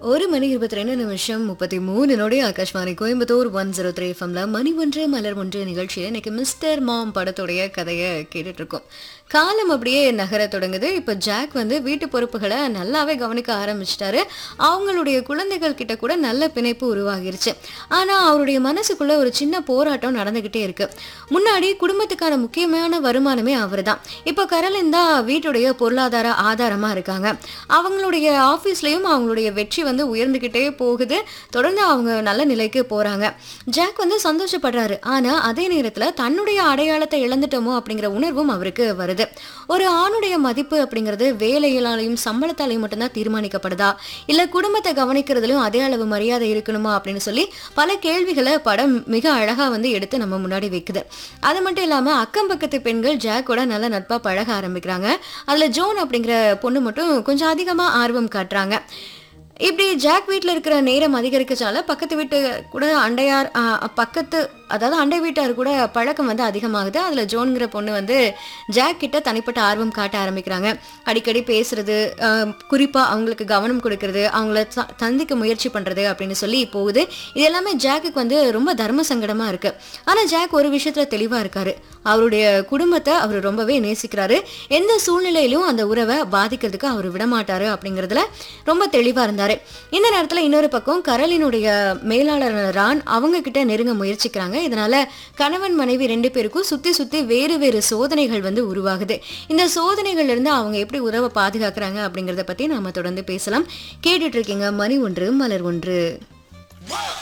ஒரு மணி இருபத்தி ரெண்டு நிமிஷம் முப்பத்தி மூணு நொடி Akashvani Coimbatore one zero three எஃப்எம்ல மணி ஒன்று மலர் ஒன்று நிகழ்ச்சியில் இன்னைக்கு மிஸ்டர் மாம் படத்துடைய கதையை கேட்டுட்டு இருக்கோம் காலம் அப்படியே நகர தொடங்குது இப்போ ஜாக் வந்து வீட்டு பொறுப்புகளை நல்லாவே கவனிக்க ஆரம்பிச்சிட்டாரு அவங்களுடைய குழந்தைகள் கிட்ட கூட நல்ல பிணைப்பு உருவாகிருச்சு ஆனா அவருடைய மனசுக்குள்ள ஒரு சின்ன போராட்டம் நடந்துகிட்டே இருக்கு முன்னாடி குடும்பத்துக்கான முக்கியமான வருமானமே அவர் தான் இப்போ கரலின் தான் வீட்டுடைய பொருளாதார ஆதாரமா இருக்காங்க அவங்களுடைய ஆஃபீஸ்லயும் அவங்களுடைய வெற்றி வந்து உயர்ந்துகிட்டே போகுது தொடர்ந்து அவங்க நல்ல நிலைக்கு போறாங்க ஜாக் வந்து சந்தோஷப்படுறாரு ஆனா அதே நேரத்துல தன்னுடைய அடையாளத்தை இழந்துட்டோமோ அப்படிங்கிற உணர்வும் அவருக்கு வருது ஒரு ஆணுடைய மதிப்பு அப்படிங்கிறது வேலைகளாலையும் சம்பளத்தாலையும் மட்டும்தான் தீர்மானிக்கப்படுதா இல்ல குடும்பத்தை கவனிக்கிறதுலயும் அதே அளவு மரியாதை இருக்கணுமா அப்படின்னு சொல்லி பல கேள்விகளை படம் மிக அழகா வந்து எடுத்து நம்ம முன்னாடி வைக்குது அது மட்டும் இல்லாம அக்கம் பக்கத்து பெண்கள் ஜாக்கோட நல்ல நட்பா பழக ஆரம்பிக்கிறாங்க அதுல ஜோன் அப்படிங்கிற பொண்ணு மட்டும் கொஞ்சம் அதிகமா ஆர்வம் காட்டுறாங்க இப்படி ஜாக் வீட்டில் இருக்கிற நேரம் அதிகரிக்கச்சால பக்கத்து வீட்டு கூட அண்டையார் ஆ, பக்கத்து அதாவது அண்டை வீட்டார் கூட பழக்கம் வந்து அதிகமாகுது அதில் ஜோன்கிற பொண்ணு வந்து ஜாக் கிட்ட தனிப்பட்ட ஆர்வம் காட்ட ஆரம்பிக்கிறாங்க அடிக்கடி பேசுறது குறிப்பாக அவங்களுக்கு கவனம் கொடுக்கறது அவங்கள ச- சந்திக்க முயற்சி பண்ணுறது அப்படின்னு சொல்லி போகுது இது எல்லாமே ஜாக்குக்கு வந்து ரொம்ப தர்ம சங்கடமாக இருக்கு ஆனால் ஜாக் ஒரு விஷயத்தில் தெளிவாக இருக்காரு அவருடைய குடும்பத்தை அவர் ரொம்பவே நேசிக்கிறாரு எந்த சூழ்நிலையிலும் அந்த உறவை பாதிக்கிறதுக்கு அவர் விடமாட்டாரு அப்படிங்கிறதுல ரொம்ப தெளிவாக இருந்தார் இந்த நேரத்தில் இன்னொரு பக்கம் கரலினுடைய மேலாளர் ரான் அவங்க கிட்ட நெருங்க முயற்சிக்கிறாங்க இதனால கணவன் மனைவி ரெண்டு பேருக்கும் சுத்தி சுத்தி வேறு வேறு சோதனைகள் வந்து உருவாகுது இந்த சோதனைகள்ல இருந்து அவங்க எப்படி உறவை பாதுகாக்கிறாங்க அப்படிங்கறத பத்தி நாம தொடர்ந்து பேசலாம் கேட்டுட்டு இருக்கீங்க மணி ஒன்று மலர் ஒன்று